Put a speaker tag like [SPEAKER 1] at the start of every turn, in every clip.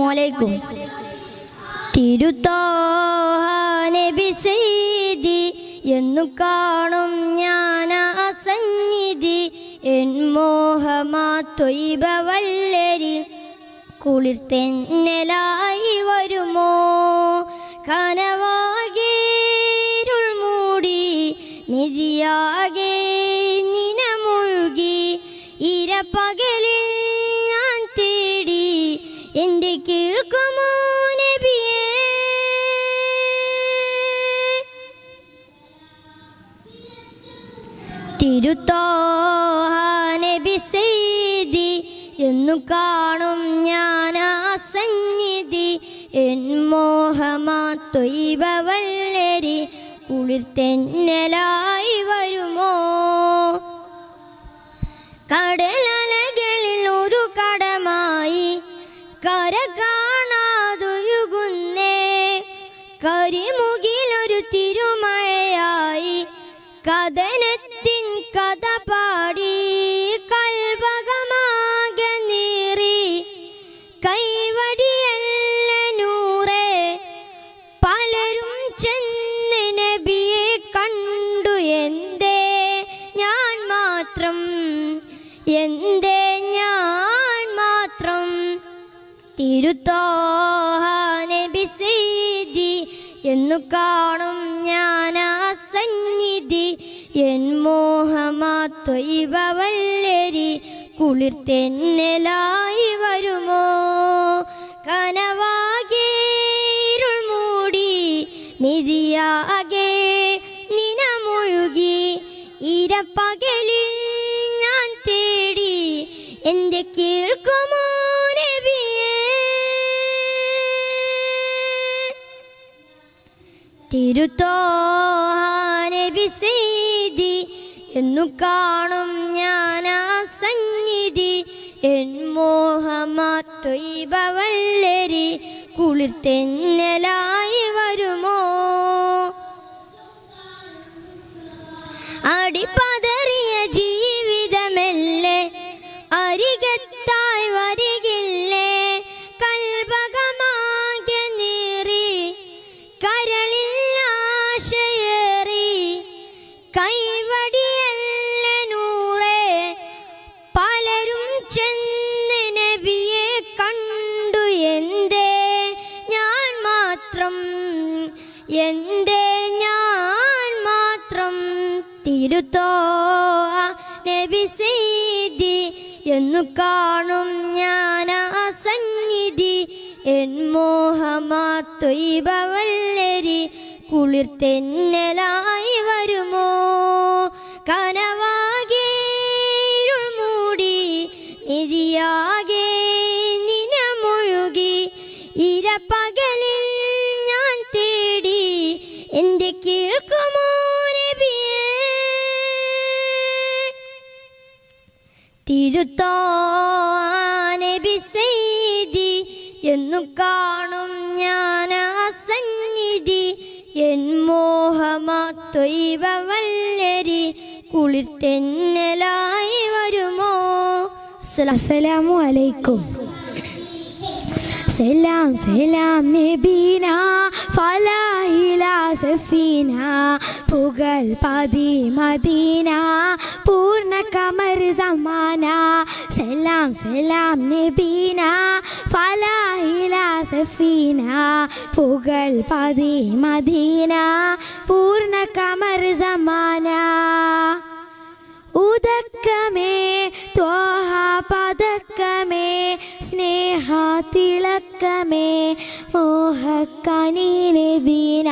[SPEAKER 1] അലൈക്കും തിരുത്തോഹ നബി സെയ്തി എന്നു കാണും ഞാൻ ആ സന്നിധി എൻ മോഹമാ തൊയ്ബവല്ലരി കുളിർത്തെന്നലായി വരുമോ കനവാകേരുൾ മൂടി നിധിയാകെ നിനമുഴുകി ഇരപ്പകലിൽ ഞാൻ തേടി എൻ്റെ കേൾക്കുമോ നബിയേ തിരുത്തോഹ നബി സെയ്തി എന്നു കാണും ഞാൻ ആ സന്നിധി എൻ മോഹമാ തൊയ്ബവല്ലരി കുളിർത്തെന്നലായി വരുമോ കടലലകളിൽ ഒരു കടമായി കര കാണാതൊഴുകുന്നേ കരിമുകിലൊരു തിരുമഴയായി കഥനത്തിൻ കഥ പാടി കൽവകമാകെ നീറി കൈവടിയല്ല നൂറേ പലരും ചെന്ന് നബിയെ കണ്ടു എന്തേ ഞാൻ മാത്രം എന്തേ ഞാൻ മാത്രം തിരുത്തോഹ നബി സീതി എന്നു കാണും ഞാൻ ആ സന്നിധി എൻ മോഹമാ തൊയ്ബവല്ലരി കുളിർത്തെന്നലായി വരുമോ കനവാകേരുൾ മൂടി നിധിയാകെ നിനമൊഴുകി ഇരപ്പകലിൽ ഞാൻ തേടി എൻ്റെ കേൾക്കുമോ നബിയേ തിരുത്തോഹാനബി സെയ്തി എന്നു കാണും ഞാൻ ആ സന്നിധി എൻ മോഹമാത്തൊയ്ബവല്ലരി കുളിർത്തെന്നലായി വരുമോ അടിപതറിയ ജീവിതമല്ലേ അരികത്തായി വരികില്ലേ കൽവകമാകെ നീറി കരളിൽ ആശയേറി കൈവടിയല്ല നൂറേ പലരും ചെന്ന് നബിയെ കണ്ടു എന്തേ ഞാൻ മാത്രം എന്തേ ഞാൻ മാത്രം തിരുത്തോ നബി സീതി എന്നു കാണും ഞാൻ ആ സന്നിധി എൻ മോഹമാ തൊയ്ബവല്ലരി കുളിർത്തെന്നലായി വരുമോ കനവാകേരുൾ മൂടി നിധിയാകെ നിനമൊഴുകി ഇരപ്പകലിൽ ഞാൻ തേടി എൻ്റെ കേൾക്കുമോ നബിയേ തിരുത്തോ നബി സെയ്തി എന്നു കാണും ഞാൻ ആ സന്നിധി എൻ മോഹമാ തൊയ്ബവല്ലരി കുളിർത്തെന്നലായി വരുമോ
[SPEAKER 2] അസ്സലാമു അലൈക്കും സലാം സലാം നബീന ഫലാഹില സഫീന പുകൾ പതി മദീന പൂർണ്ണ കമർ സമാന സലാം സലാം നബീന ഫലാഹില സഫീന പുകൾ പതി മദീന പൂർണ്ണ കമർ സമാന ഉദക്കമേ ത്വാഹ പതക്കമേ സ്നേഹ തിളക്കമേ മോഹക്കനീനെ വീണ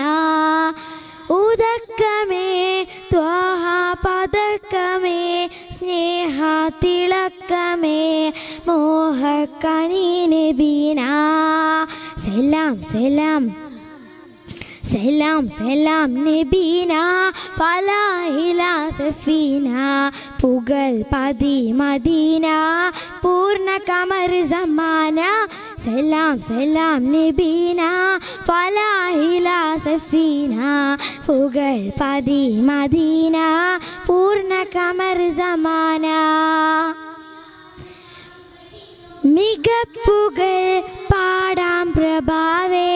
[SPEAKER 2] ഉദക്കമേ ത്വാഹ പതക്കമേ സ്നേഹ തിളക്കമേ മോഹക്കനീനെ വീണ സലാം സലാം സലാം സലാം നബീന ഫലാഹില സഫീന പുകൾ പതി മദീന പൂർണ്ണ കമർ സമാന സലാം സലാം നബീന ഫലാഹില സഫീന പുകൾ പതി മദീന പൂർണ്ണ കമർ സമാന മികപ്പുകൾ പാടാ പ്രഭാവേ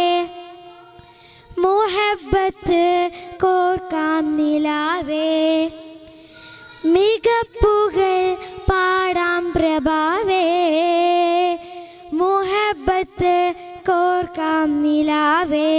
[SPEAKER 2] മുഹബത്ത് കോർക്കാം നിലാവേ മികപ്പുകൾ പാടാം പ്രഭാവേ മുഹബത്ത് കോർക്കാം നിലാവേ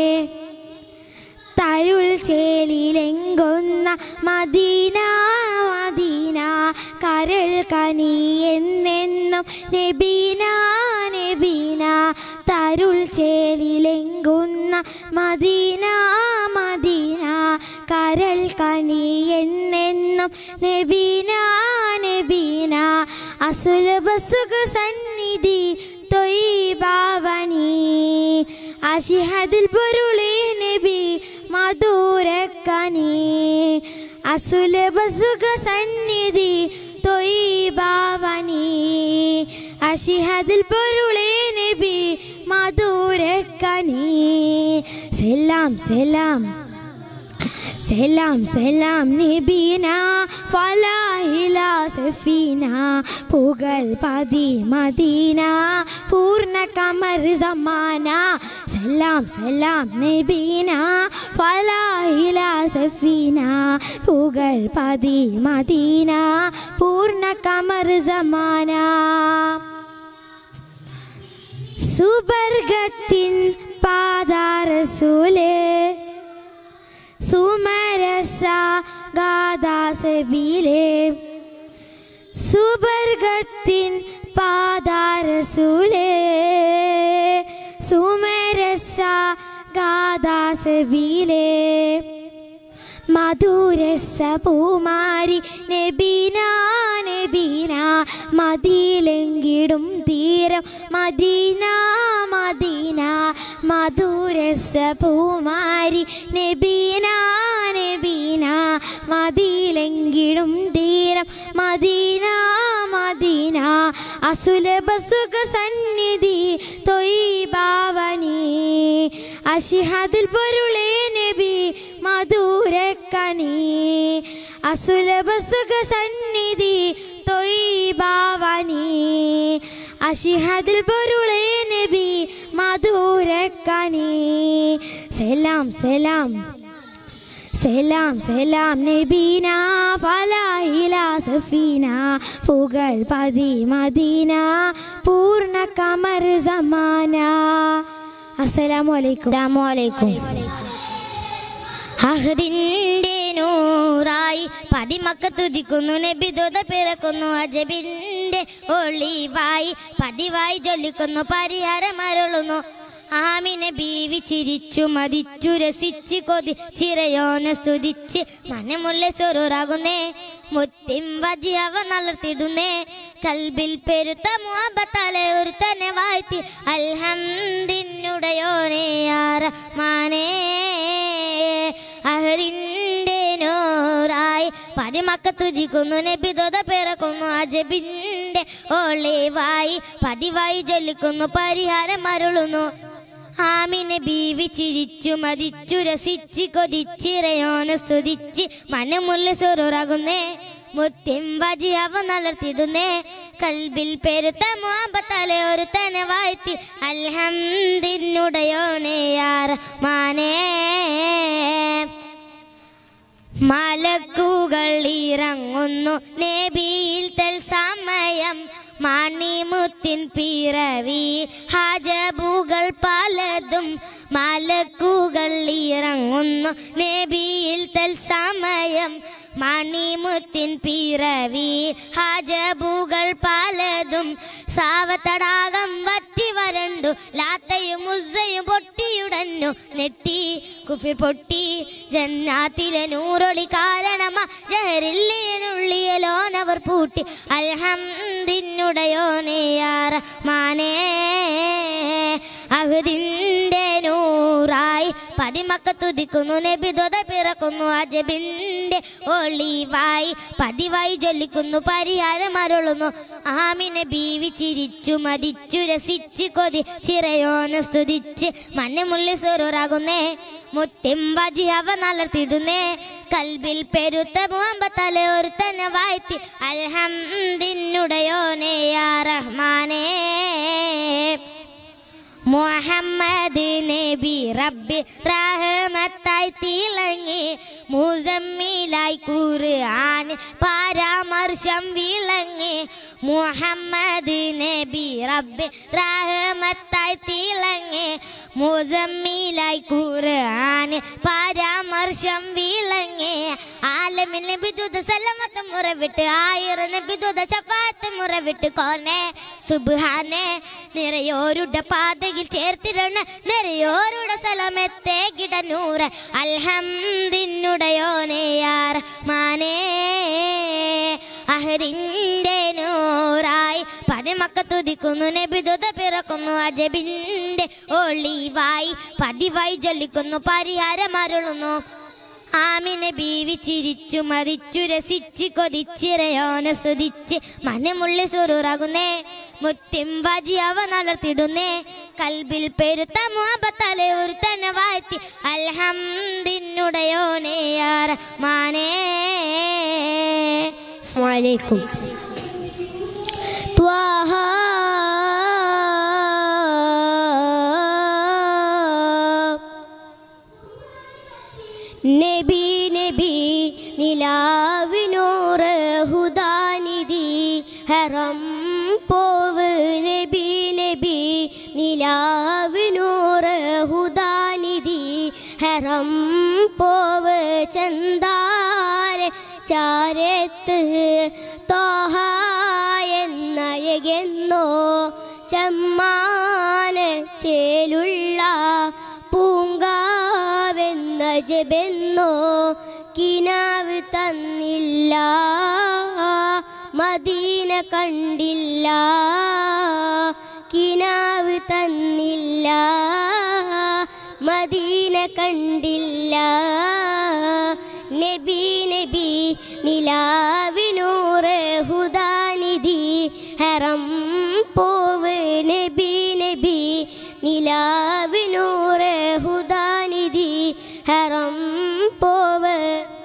[SPEAKER 2] തരുൾ ചേലിലെങ്കുന്ന മദീന മദീന കരൾ കനി എന്നെന്നും നബീന നബീന തരുൾ ചേലിലെങ്കുന്ന മദീന മദീന കരൾ കനി എന്നെന്നും നബീന നബീന അസുലഭ സുഖ സന്നിധി തൊയ്ബാവനി അഷിഹദിൽ പൊരുളി നബി മധുരക്കനി അസുലഭ സുഖ സന്നിധി തൊയ്ബാവനി അഷിഹദിൽ പൊരുളി നബി മധുരക്കനി സലാം സലാം സലാം സലാം നബീന ഫലാഹില സഫീന പുകൾ പതി മദീന പൂർണ്ണ കമർ സമാന സലാം സലാം നബീന ഫലാഹില സഫീന പുകൾ പതി മദീന പൂർണ്ണ കമർ സമാന സുബർഗത്തിൻ പാദാരസൂലേ സുമരസ ഗാദാസവിലെ സുബർഗത്തിൻ പാദാരസൂലേ സുമരസ ഗാദാസവിലെ മധുരസ പൂമാരി നബീന നബീന മതിയിലെങ്കിടും തീരം മദീന മദീന മധുരസ പൂമാരി നബീന നബീന മതിയിലെങ്കിടും തീരം മദീന മദീന അസുലഭ സുഖ സന്നിധി തൊയ്ബാവനി അഷിഹദിൽ പൊരുളേ നബി മധുരക്കനി അസുലഭ സുഖ സന്നിധി തൊയ്ബാവനി അഷിഹദിൽ പൊരുളേ നബി മധുരക്കനി സലാം സലാം സലാം സലാം നബീന ഫലാഹില സഫീന പുകൾ പതി മദീന പൂർണ്ണ കമർ സമാന അസ്സലാമു അലൈക്കും
[SPEAKER 1] അസ്സലാമലൈക്കും അഹദിന്റെ നൂറായി പതിമക്ക തുതിക്കുന്നു നബി ദോത പിറക്കുന്നു അജബിന്റെ ഒളിവായി പതിവായി ജൊല്ലിക്കുന്നു പരിഹാരം അരുളുന്നു ആമിനെ ബീവി ചിരിച്ചു മതിച്ചു രസിച്ച് കൊതി ചിറയോനെ സ്തുതിച്ച് മനമുള്ള സ്വരൂറാകുന്നേ മുത്തിം വജി അവ നളർത്തിടുന്നേ കൽബിൽ പെരുത്ത മുഹബത്താലെ ഒരുത്തനെ വാഴ്ത്തി അൽഹംദിനുടയോനെ മാനേ അഹറിന്റെ നോറായി പതിമക്ക തുതിക്കുന്നു നബിദോത പിറക്കുന്നു അജബിന്റെ ഒളിവായി പതിവായി ജൊല്ലിക്കുന്നു പരിഹാരം അരുളുന്നു ആമിനെ ബീവി ചിരിച്ചു മതിച്ചു രസിച്ച് കൊതിച്ചിറയോനെ സ്തുതിച്ച് മനമുള്ള സ്വരൂറാകുന്നേ മുത്തിം വജി അവ നളർത്തിടുന്നേ കൽബിൽ പെരുത്ത മുഹബത്താലെ ഒരു തന്നെ വാഴ്ത്തി അൽഹംദിനുടയോനെ യാർ മാനേ മലക്കുകൾ ഇറങ്ങുന്നു നബിയിൽ തൽസമയം മണിമുത്തിൻ പിറവി ഹജബുകൾ പലതും മലക്കുകൾ ഇറങ്ങുന്നു നബിയിൽ തൽസമയം മണിമുത്തിൻ പിറവി ഹജബുകൾ പലതും സാവത്തടാകം വറ്റി വരണ്ടു ലാത്തയും മുസ്സയും പൊട്ടിയുടന്നു നെട്ടി കുഫിർ പൊട്ടി ജന്നാത്തിലെ നൂറൊളി കാരണമാ ജഹരില്ലിനുള്ളിയലോനവർ പൂട്ടി അൽഹംദിനുടയോനെയാറ മാനേ അഹദിന്റെ നൂറായി പതിമക്ക തുതിക്കുന്നു നബി ദൊത പിറക്കുന്നു അജബിന്റെ ഒളിവായി പതിവായി ജൊല്ലിക്കുന്നു പരിഹാരം അരുളുന്നു ആമിനെ ബീവി ചിരിച്ചു മതിച്ചു രസിച്ച് കൊതി ചിറയോനെ സ്തുതിച്ച് മഞ്ഞമുള്ളി സ്വരൂറാകുന്നേ മുത്തിമ്പജി അവ നളർത്തിടുന്നേ കൽബിൽ പെരുത്ത മുഹമ്പത്തലെ ഒരുത്തനെ വാഴ്ത്തി അൽഹംദിനുടയോനെ യാ റഹ്മാനേ മുഹമ്മദ് നബി റബ്ബി റഹമത്തായി തിളങ്ങി മുസമ്മിലായി ഖുർആൻ പരാമർശം വിളങ്ങി മുഹമ്മദ് നബി റബ്ബി റഹമത്തായി തിളങ്ങി മുസമ്മിലായി ഖുർആൻ പരാമർശം വിളങ്ങി ആലമിൻ നബി ദുദ സലമത്ത് മുറവിട്ട് ആയിരം നബി ദുദ ശഫാത്ത് മുറവിട്ട് കോനെ സുബ്ഹാനെ നിറയോരുടെ പാതയിൽ ചേർത്തിരണ നിറയോരുടെ സ്ഥലമെത്തേ കിടനൂറ് അൽഹംദിനുടയോനെയാർ മാനേ അഹരിന്റെ നൂറായി പതിമക്ക തുതിക്കുന്നു നബിതുത പിറക്കുന്നു അജബിന്റെ ഒളിവായി പതിവായി ജൊല്ലിക്കുന്നു പരിഹാരം അരുളുന്നു ആമിനെ ബീവി ചിരിച്ചു മതിച്ചു രസിച്ച് കൊതിച്ചിറയോന സ്തുതിച്ച് മനമുള്ളി സുറുറാകുന്നേ മുത്തിം വജി അവ നടത്തിടുന്നേ കൽബിൽ പെരുത്ത മുഹബത്തലെ ഒരു തന്നെ വാഴ്ത്തി അൽഹംദിനുടയോനെയാർ മാനേ
[SPEAKER 2] അസ്സലാമലൈക്കും ത്വാഹ നബി നബി നിലാവിനൂറ് ഹുദാനിധി ഹറം പോവ് നബി നബി നിലാവിനൂറ് ഹുദാനിധി ഹറം പോവ് ചന്താര ചാരത്ത് തോഹ എന്നഴകെന്നോ ചമ്മാന ചേലുള്ള പൂങ്കാവെന്ന ജബെന്നോ കിനാവ് തന്നില്ല മദീന കണ്ടില്ല കിനാവ് തന്നില്ല മദീന കണ്ടില്ല നബി നബി നിലാവിനൂറ് ഹുദാനിധി ഹറം പോവ് നബി നബി നിലാവിനൂറ് ഹുദാനിധി ഹറം പോവ്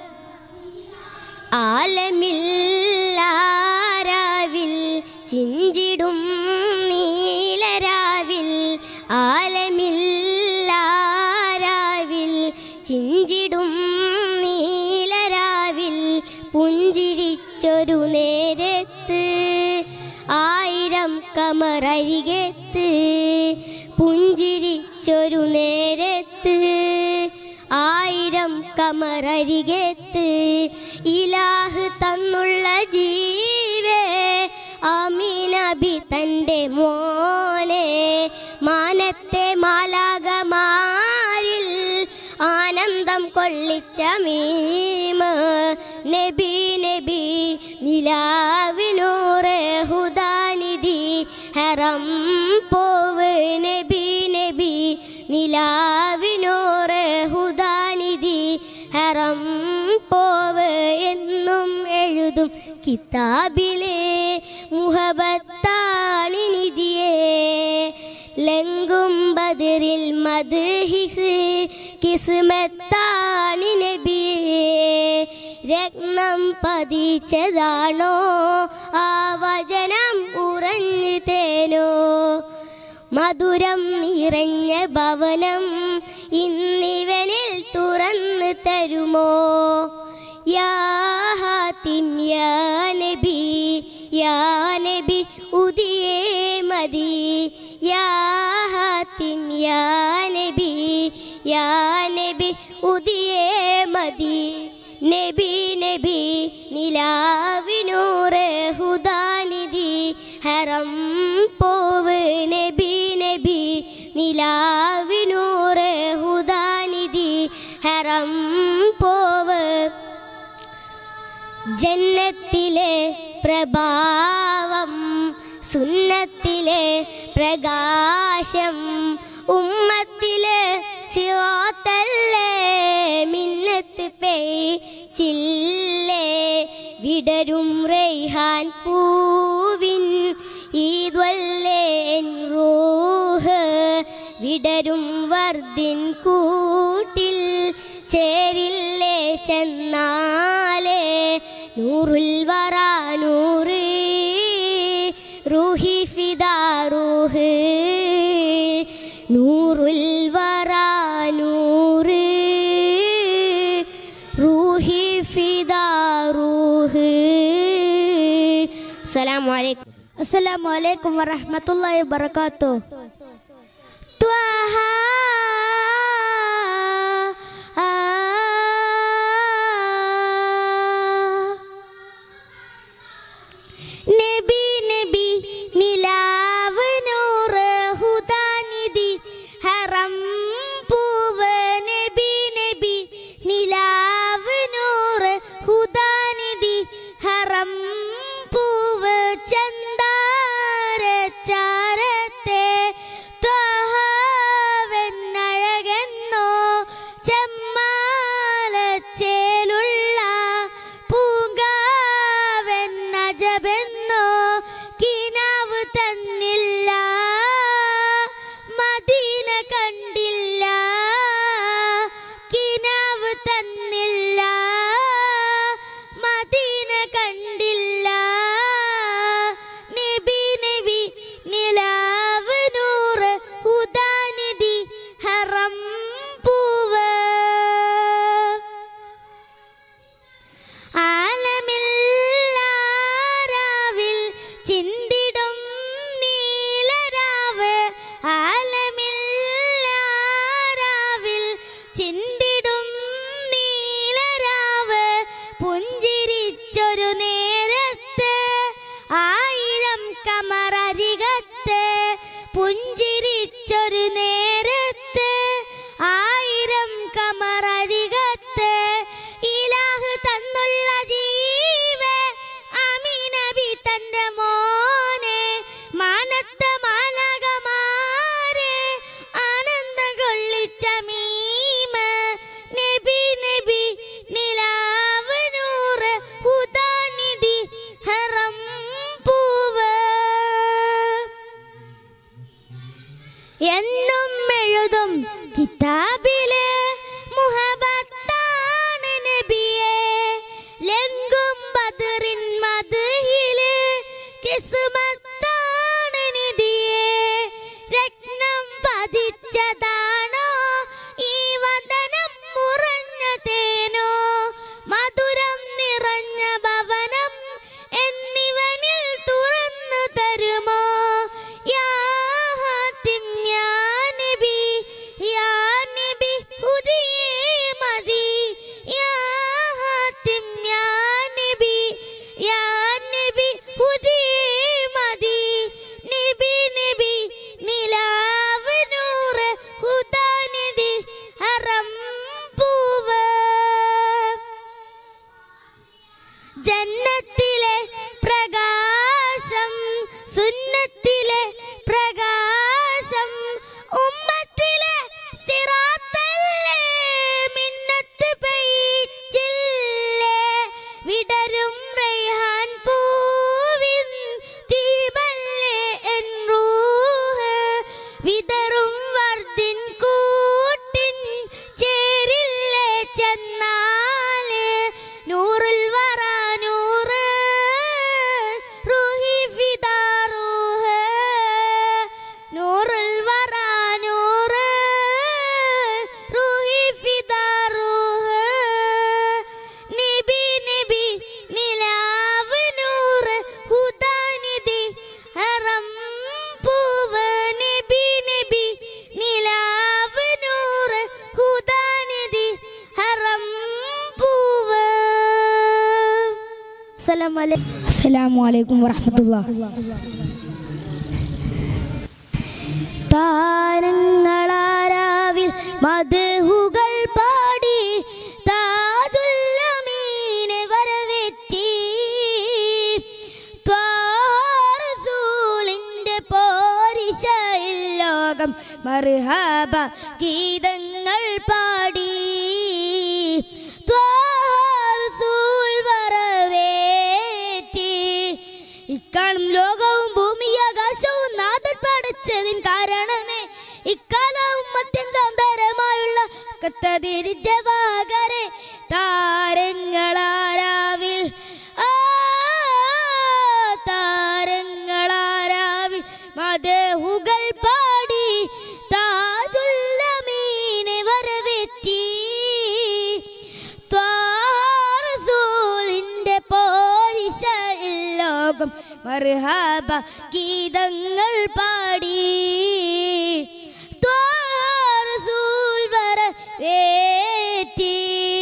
[SPEAKER 2] ആലമില്ലാരാവിൽ ചിഞ്ചിടും നീലരാവിൽ ആലമില്ലാരാവിൽ ചിഞ്ചിടും നീലരാവിൽ പുഞ്ചിരിച്ചൊരു നേരത്ത് ആയിരം കമറരികത്ത് പുഞ്ചിരിച്ചൊരു നേരത്ത് ആയിരം കമറരികത്ത് ഇലാഹ് തന്നുള്ള ജീവേ അമീനബി തൻ്റെ മോനെ മാനത്തെ മാലാകമാരിൽ ആനന്ദം കൊള്ളിച്ച മീമ നബി നബി നിലാവിനൂറ് ഹുദാനിധി ഹറം പോവ് നബി നബി നിലാവിനൂറ് ഹുദാനിധി ഹറം പോവ് എന്നും എഴുതും കിതാബിലെ മുഹബത്താണി നിധിയേ ലങ്കും ബദറിൽ മദ്ഹിസ് കിസ്മത്താണി നബിയേ രത്നം പതിച്ചതാണോ ആ വചനം ഉറഞ്ഞു തേനോ മധുരം നിറഞ്ഞ ഭവനം ഇന്നിവനിൽ തുറന്നു തരുമോ യാ ഹാത്തിം യാ നബി യാ നബി ഉദിയേ മതി യാ ഹാത്തിം യാ നബി യാ നബി ഉദിയേ മതി നബി നബി നിലാവിനൂറ് ഹുദാനിധി ഹറം പോവ് നബി നബി നിലാവിനൂറ് ഹുദാനിധി ഹറം പോവ് ജന്നത്തിലെ പ്രഭാവം സുന്നത്തിലെ പ്രകാശം ഉമ്മത്തിലെ സിറാത്തല്ലേ മിന്നത്ത് പെയ്ച്ചില്ലേ വിടരും റൈഹാൻ പൂവിൻ ഈദ്വല്ലേ എൻ റൂഹ് വിടരും വർദ്ദിൻ കൂട്ടിൽ ചേരില്ലേ ചെന്നാലേ നൂറുൽ വറാ നൂറ് റൂഹി ഫിദാ റൂഹ് നൂറുൽ വറാനൂറ് റൂഹി ഫിദാ റൂഹ് അസ്സലാമു അലൈക്കും
[SPEAKER 1] അസ്സലാമു അലൈക്കും വറഹ്മത്തുള്ളാഹി വബറകാത്തു ത്വഹ ആ നബി നബി നിലാവ് നൂറ് ഹുദാനിധി ഹറം പൂവ് നബി നബി നിലാവ് നൂറ് ഹുദാനിധി ഹറം പൂവ് ചന്ദാരച്ചാരത്തെ ത്വഹവെന്നഴകെന്നോ ചെമ്മാലച്ചേലുള്ള പൂങ്കാവെന്നജബെന്നോ കിനാവ് തന്നില്ല മദീന കണ്ടില്ല കിനാവ് തന്നില്ല മദീന കണ്ടില്ല നബി നബി നിലാവ് നൂറ് ഹുദാനിധി ഹറം പൂവ് ആലമില്ലാരാവിൽ ചിന്തിടും നീലരാവ് ആലമില്ലാരാവിൽ ചിന്തിടും നീലരാവ് പുഞ്ചിരിച്ചൊരു നേരത്ത് ആയിരം കമറരികത്ത് പുഞ്ചിരിച്ചൊരു നേരത്ത് ആയിരം കമറരികത്ത് ഇലാഹ് തന്നുള്ള ജീവ അമീനബി തന്റെ മോനെ മാനത്ത മാലകമാരെ ആനന്ദം കൊള്ളിച്ച മീമ നബി നബി നിലാവ് നൂറ് ഹുദാനിധി ഹറം പൂവ് എന്നും എഴുതും കിതാബില് മുഹബത്താണ് നബിയെ ലങ്കും ബദറിൻ മദ്ഹില് കിസ്മത്താണ് നിധിയെ രത്നം പതിച്ചതാണോ ഈ വദനം മുറഞ്ഞ തേനോ മധുരം നിറഞ്ഞ ഭവനം എന്നിവനിൽ തുറന്നു തരുമോ യാ ഹാത്തിം യാ നബി യാ നബി ഹുദിയേ മതി യാ ഹാത്തിം യാ നബി യാ നബി ഹുദിയേ മതി നബി നബി നിലാവ് നൂറ് ഹുദാനിധി ഹറം പൂവ് ജന്നത്തിലെ പ്രകാശം സുന്നത്തിലെ പ്രകാശം ഉമ്മത്തിലെ സിറാത്തല്ലേ മിന്നത്ത് പെയ്ച്ചില്ലേ വിടരും റൈഹാൻ പൂവിൻ തീപല്ലേ എൻ റൂഹ് വിതറും വർദ്ദിൻ കൂട്ടിൻ ചേരില്ലേ ചെന്നാല് നൂറിൽ വറ നൂറ് റൂഹി ഫിദാ റൂഹ് നൂറിൽ വറ നൂറ് റൂഹി ഫിദാ റൂഹ് നബി നബി നിലാവ് നൂറ് ഹുദാനിധി ഹറം പൂവ് നബി നബി നിലാവ് നൂറ് ഹുദാനിധി ഹറം പൂവ്
[SPEAKER 3] അസ്സലാമു അലൈക്കും വറഹ്മത്തുള്ളാ
[SPEAKER 2] താരങ്ങളാരാവിൽ മധുഹുകൾ പാടി താജുല്ലമീനെ വരവേറ്റി ത്വാറസൂലിന്റെ പോരിശയിൽ ലോകം മർഹബ ഗീതങ്ങൾ പാടി ത്വാറസൂൽ വരവേറ്റി ഇക്കാണും ലോകവും ഭൂമി ആകാശവും നാഥൻ പഠിച്ചതിൻ കാരണമേ ഇക്കാലവും അത്യന്തരമായുള്ള കത്തതിരിന്റെ വാകരെ താരങ്ങളാരാവിൽ ആ താരങ്ങളാരാവിൽ മതഹുകൾ പാടി താജുൽ മർഹബ ഗീതങ്ങൾ പാടി ത്വാ റസൂൽ വരവേറ്റി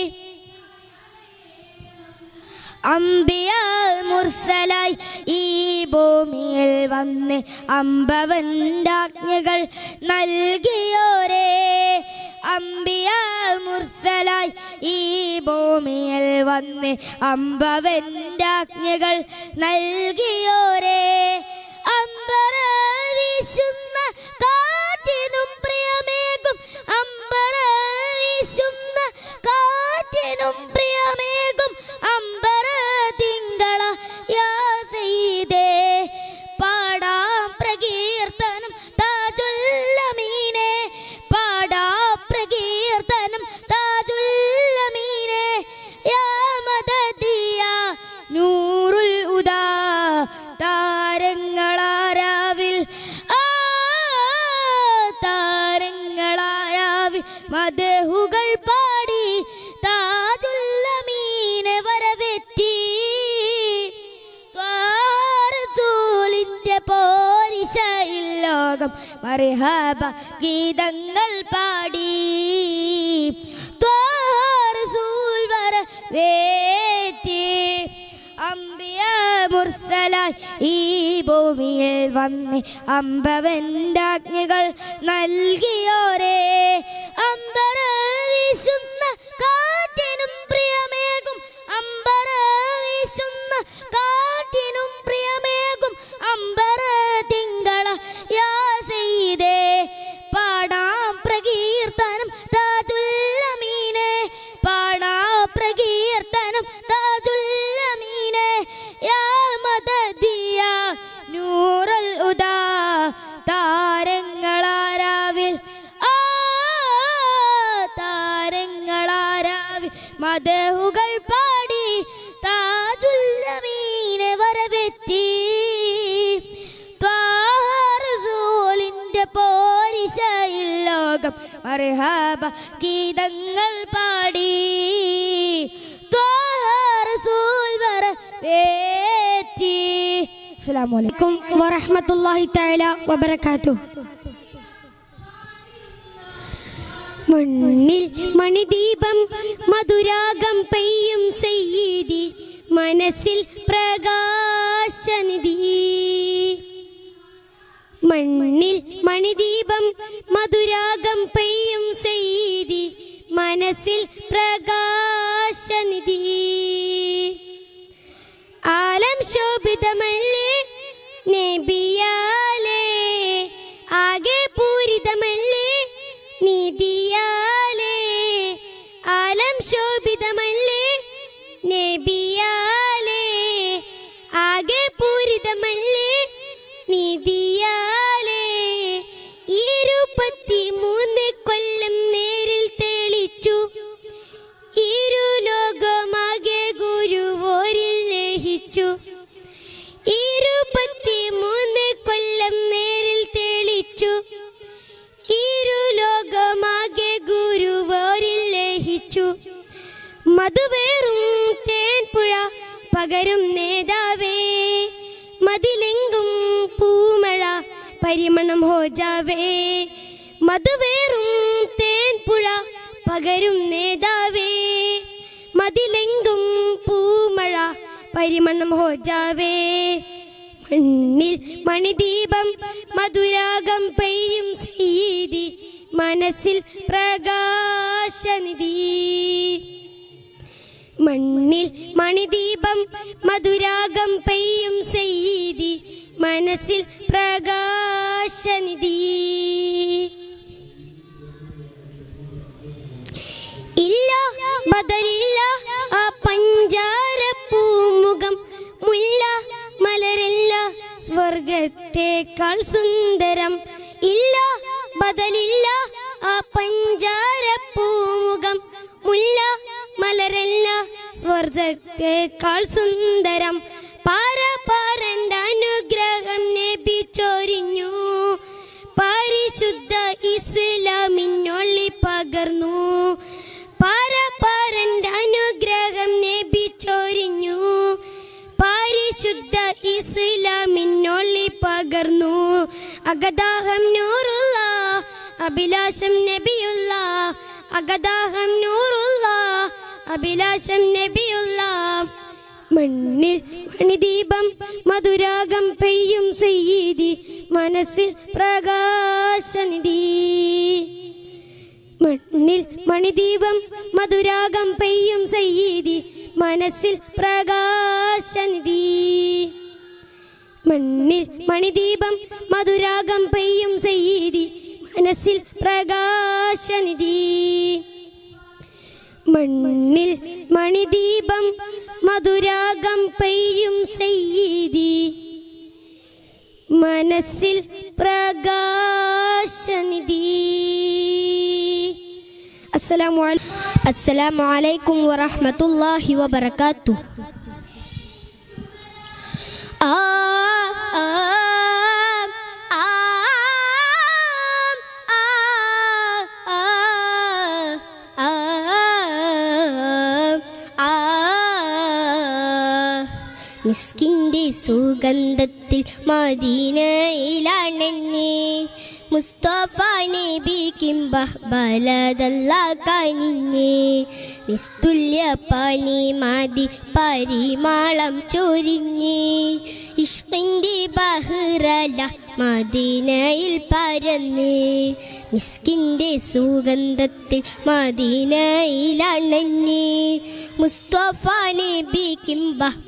[SPEAKER 2] അമ്പിയ മുർസലായി ഈ ഭൂമിയിൽ വന്ന് അമ്പവണ്ടാജ്ഞകൾ നൽകിയോരേ അമ്പിയ മുർസലായി ഈ ഭൂമിയിൽ വന്ന് അമ്പവണ്ടാജ്ഞകൾ നൽകിയോരേ അമ്പറ വീശുന്ന കാറ്റിനും പ്രിയമേകും അമ്പറ വീശുന്ന കാറ്റിനും പ്രിയമേകും അമ്പറ തിങ്കള യാ സയ്യിദേ പാടാം പ്രകീർത്തനം താജുല്ലമീനെ പാടാം പ്രകീർത്തനം താജുല്ലമീനെ യാ മദദിയ നൂറുൽ ഉദാ താരങ്ങളാരാവിൽ ആ താരങ്ങളാരാവിൽ മദഹുകൾ പാടി താജുല്ലമീനെ വരവെത്തി ത്വാറസൂലിന്റെ പോരിശയിൽ ലോകം മറിഹബ ഗീതങ്ങൾ പാടി ത്വാറസൂൽ വരവേറ്റി അമ്പിയ മുർസലായി ഈ ഭൂമിയിൽ വന്ന് അമ്പവൻ്റാജ്ഞകൾ നൽകിയോരേ അമ്പര വീശുന്ന കാറ്റിനും പ്രിയമേകും അമ്പര വീശുന്ന കാറ്റിനും പ്രിയമേകും അമ്പര തിങ്കള യാ സെയ്തേ പാടാം പ്രകീർത്തനം താജുല്ലമീനെ പാടാം പ്രകീർത്തനം താജുല്ലമീനെ യാ മദദിയ നൂറൽ ഉദാ താരങ്ങളാരാവിൽ ആ താരങ്ങളാരാവിൽ മദഹുകൾ പാടി താജുല്ലമീനെ വരവെത്തി ത്വാറസൂലിന്റെ പോരിശയിൽ ലോകം മർഹബ ഗീതങ്ങൾ പാടി ത്വാറസൂൽ വരവേറ്റി
[SPEAKER 3] അസ്സലാമു അലൈക്കും വറഹ്മത്തുള്ളാഹി തആല വബറകാതുഹു മണ്ണിൽ മണിദീപം മധുരാഗം പെയ്യും സയ്യിദി മനസ്സിൽ പ്രകാശനിധി മണ്ണിൽ മണിദീപം മധുരാഗം പെയ്യും സയ്യിദി മനസ്സിൽ പ്രകാശനിധി ആലം ശോഭിതമല്ലേ നബിയാലേ ആകെ പൂരിതമല്ലേ നിധിയാലേ ആലം ശോഭിതമല്ലേ നബിയാലേ ആകെ പൂരിതമല്ലേ നിധിയാലേ ഇരുപത്തി മൂന്ന് കൊല്ലം നേരിൽ തെളിച്ചു ഇരു ലോകമാകെ ഗുരുവോരിൽ ലയിച്ചു ഇരുപത്തി മൂന്ന് കൊല്ലം നേരിൽ തെളിച്ചു ഇരു ലോകമാകെ ഗുരുവോരിൽ ലയിച്ചു മധുവേറും തേൻപുഴ പകരും നേതാവേ മതിലെങ്കും പൂമഴ പരിമണം ഹോജാവേ മധുവേറും തേൻപുഴ പകരും നേതാവേ മതിലെങ്കും പൂമഴ പരിമണം ഹോജാവേ മണ്ണിൽ മണിദീപം മധുരാഗം പെയ്യും സീതി മനസ്സിൽ പ്രകാശനിധി മണ്ണിൽ മണിദീപം മധുരാഗം പെയ്യും സയ്യിദി മനസ്സിൽ പ്രകാശനിധി ഇല്ല ബദലില്ല ആ പഞ്ചാര പൂമുഖം മുല്ല മലരല്ല സ്വർഗത്തേക്കാൾ സുന്ദരം ഇല്ല ബദലില്ല ആ പഞ്ചാര പൂമുഖം മുല്ല മലരല്ല സ്വർഗത്തേക്കാൾ സുന്ദരം പാര പാരന്റെ അനുഗ്രഹം നബി ചൊരിഞ്ഞു പരിശുദ്ധ ഇസ്ലാമിനൊള്ളി പകർന്നു പാര പാരന്റെ അനുഗ്രഹം നബി ചൊരിഞ്ഞു പരിശുദ്ധ ഇസ്ലാം അഗദാഹം നൂറുള്ള അഭിലാഷം നബിയുള്ള അഗദാഹം നൂറുള്ള അഭിലാഷം നബിയുള്ള മണ്ണിൽ മണിദീപം മധുരാഗം പെയ്യും സയ്യീതി മനസ്സിൽ പ്രകാശനിധി മണ്ണിൽ മണിദീപം മധുരാഗം പെയ്യും സയ്യീതി മനസ്സിൽ പ്രകാശനിധി മണ്ണിൽ മണിദീപം മധുരാഗം പെയ്യും സയ്യീതി മനസ്സിൽ പ്രകാശനിധി മണ്ണിൽ മണിദീപം മധുരാഗം പെയ്യും സയ്യീതി മനസ്സിൽ പ്രകാശനിധി അസ്സലാമു അലൈ- അസ്സലാമു അലൈക്കും വറഹ്മത്തുള്ളാഹി വബറകാതുഹു ആ ആ ആ ആ ആ ആ മിസ്കിൻ്റെ സുഗന്ധത്തിൽ മദീനയിലാണെന്നെ മുസ്തഫ നബിക്കും ബലതല്ലാക്കാനിന്നെ നിസ്തുല്യ പനി മതി പരിമാളം ചൊരിഞ്ഞ് ഇഷ്കിൻ്റെ ബഹ്റല മദീനയിൽ പരന്ന് മിസ്കിൻ്റെ സുഗന്ധത്തിൽ മദീനയിലണഞ്ഞ് മുസ്തഫ നബിക്കും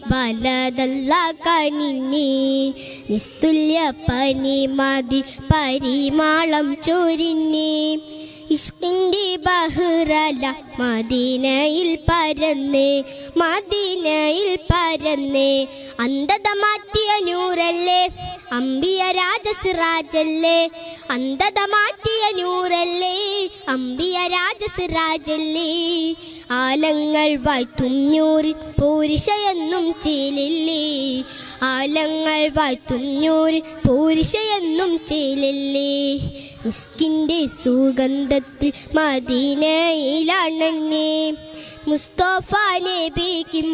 [SPEAKER 3] ബലതല്ലാക്കാനിന്നെ നിസ്തുല്യ പനി മതി പരിമാളം ചൊരിഞ്ഞ് ഇഷ്കിൻ്റെ ബഹ്റല മദീനയിൽ പരന്ന് മദീനയിൽ പരന്ന് അന്ധത മാറ്റിയ നൂറല്ലേ അമ്പിയ രാജസിറാജല്ലേ അന്ധത മാറ്റിയ നൂറല്ലേ അമ്പിയ രാജസിറാജല്ലേ ആലങ്ങൾ വായ്ത്തുഞ്ഞൂറിൽ പൂരിശയെന്നും ചേലില്ലേ ആലങ്ങൾ വായ്ത്തുഞ്ഞൂറിൽ പൂരിശയെന്നും ചേലില്ലേ മിസ്കിൻ്റെ സുഗന്ധത്തിൽ മദീനയിലാണെന്നെ മുസ്തഫ നബിക്കും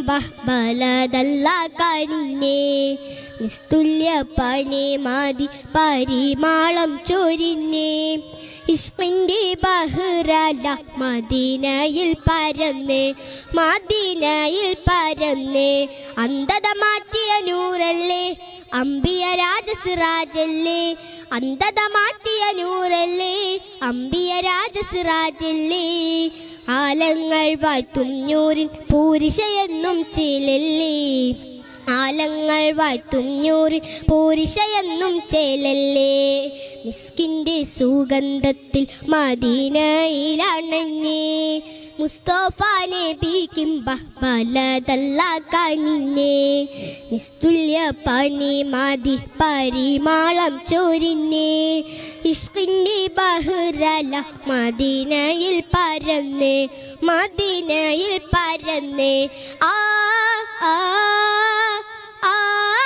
[SPEAKER 3] ബലതല്ലാക്കാനിന്നെ നിസ്തുല്യ പനി മതി പരിമാളം ചൊരിഞ്ഞേ ഇഷ്കിൻ്റെ ബഹ്റല മദീനയിൽ പരന്ന് മദീനയിൽ പരന്ന് അന്ധത മാറ്റിയ നൂറല്ലേ അമ്പിയ രാജസിറാജല്ലേ അന്ധത മാറ്റിയ നൂറല്ലേ അമ്പിയ രാജസിറാജല്ലേ ആലങ്ങൾ വാഴ്ത്തുഞ്ഞൂരിൻ പൂരിശയെന്നും ചേലല്ലേ ആലങ്ങൾ വാഴ്ത്തുഞ്ഞൂറിൽ പൂരിശയെന്നും ചേലല്ലേ മിസ്കിൻ്റെ സുഗന്ധത്തിൽ മദീനയിലണഞ്ഞേ മുസ്തഫ നബിക്കും ബലതല്ലാക്കാനിന്നെ നിസ്തുല്യ പനി മതി പരിമാളം ചൊരിഞ്ഞേ ഇഷ്കിൻ്റെ ബഹ്റല മദീനയിൽ പരന്ന് മദീനയിൽ പരന്ന് ആ ആ ആ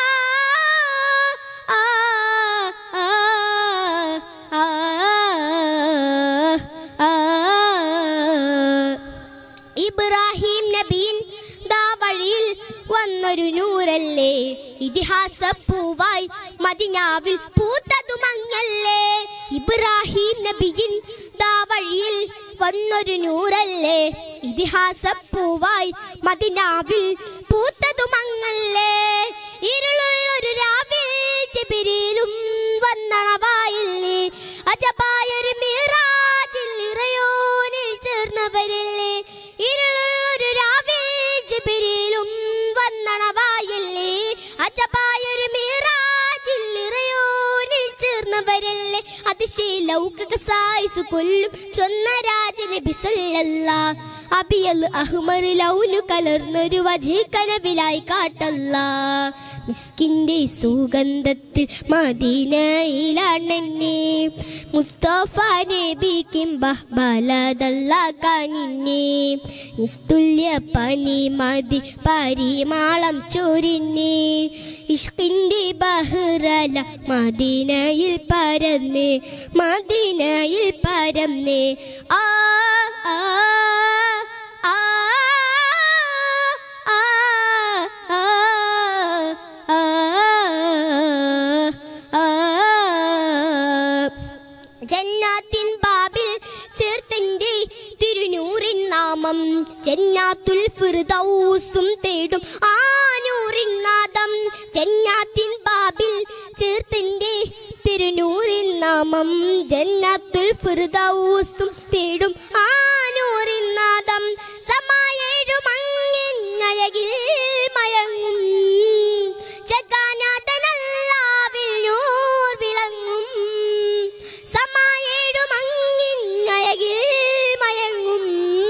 [SPEAKER 3] ആ ആ ആ ഇബ്രാഹിം നബീൻ ദാ വഴിയിൽ വന്നൊരു നൂറല്ലേ ഇതിഹാസ പൂവായി മദിനാവിൽ പൂത്തതു മങ്ങല്ലേ ഇബ്രാഹിം നബിയിൻ ദാ വഴിയിൽ വന്നൊരു നൂറല്ലേ ഇതിഹാസ പൂവായി മദിനാവിൽ പൂത്തതു മങ്ങല്ലേ ഇരുളുള്ളൊരു രാവിൽ ജബിരിയിലും വന്നണവായില്ലേ അജബായൊരു മീറാജിൽ ഇറയോനിൽ ചേർന്നവരല്ലേ ഇരുളുള്ളൊരു രാവിൽ ജബിരിയിലും വന്നണവായില്ലേ അജബായൊരു മീറാജിൽ ഇറയോനിൽ ചേർന്നവരല്ലേ അതിശീലൗകിക സായിസു കൊല്ലും ചൊന്ന രാജനബി സല്ലല്ലാ അബിയൽ അഹ്മർ ലൗനു കലർന്നൊരു വജി കനവിലായി കാട്ടല്ല മിസ്കിൻ്റെ സുഗന്ധത്തിൽ മദീനയിലാണെന്നെ മുസ്തഫ നബിക്കും ബലതല്ലാക്കാനിന്നെ നിസ്തുല്യ പനി മതി പരിമാളം ചൊരിഞ്ഞേ ഇഷ്കിൻ്റെ ബഹ്റല മദീനയിൽ പരന്ന് മദീനയിൽ പരന്ന് ആ ആ ആ ആ ആ ആ ആ നാമം ജന്നാത്തുൽ ഫിർദൗസും തേടും ആനൂറിൻ നാദം ജന്നാത്തിൻ ബാബിൽ ചേർത്തിന്റെ തിരുനൂറിൻ നാമം ജന്നാത്തുൽ ഫിർദൗസും തേടും ആനൂറിൻ നാദം സമായേഴുമങ്ങിൻ അഴകിൽ മയങ്ങും ജഗാനാഥനല്ലാവിൽ നൂർ വിളങ്ങും സമായേഴുമങ്ങിൻ അഴകിൽ മയങ്ങും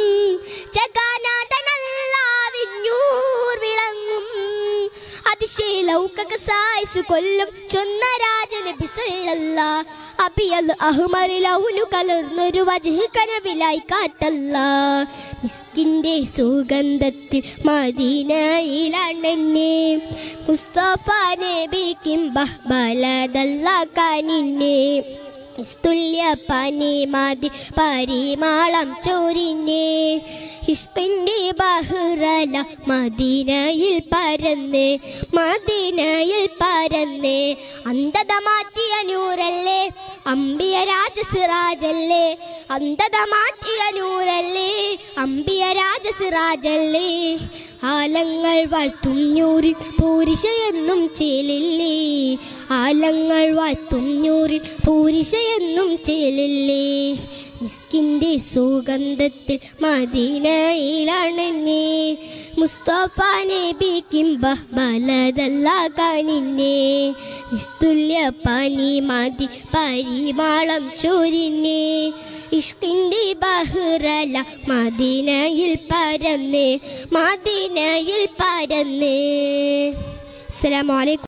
[SPEAKER 3] ജഗാനാഥനല്ലാവിൽ നൂർ വിളങ്ങും അതിശയലൗകക സായിസ് കൊല്ലും ചൊന്ന രാജനബി സല്ലല്ല അബിയൽ അഹ്മറിലൗനു കലർന്നൊരു വജഹ് കനവിലായി കാട്ടല്ല മിസ്കിന്റെ സുഗന്ധത്തിൽ മദീനയിലാണെന്നെ മുസ്തഫ നബിക്കും ബഹ്ബലതല്ല കാനിന്നെ തുല്യ പനി മതി പരിമാളം ചോരിനെ ഇഷ്കിന്റെ ബഹ്റല മദീനയിൽ പരന്ന് മദീനയിൽ പരന്ന് അന്ധത മാറ്റിയ നൂറല്ലേ അമ്പിയ രാജസിറാജല്ലേ അന്ധത മാറ്റിയ നൂറല്ലേ അമ്പിയ രാജസിറാജല്ലേ ആലങ്ങൾ വാഴ്ത്തും ഞൂറിൽ പൂരിശയെന്നും ചേലില്ലേ ആലങ്ങൾ വാഴ്ത്തും ഞൂറിൽ പൂരിശയെന്നും ചേലില്ലേ മിസ്കിന്റെ സുഗന്ധത്തിൽ മദീനയിലാണെന്നെ മുസ്തഫ നബിക്കും ബഹ്ബലതല്ല കാനിന്നെ നിസ്തുല്യ പനി മതി പരിമാളം ചോരിനെ ഇഷ്കിന്റെ ബഹ്റല മദീനയിൽ പരന്ന് മദീനയിൽ പരന്ന് അസ്സലാമു അലൈക്കും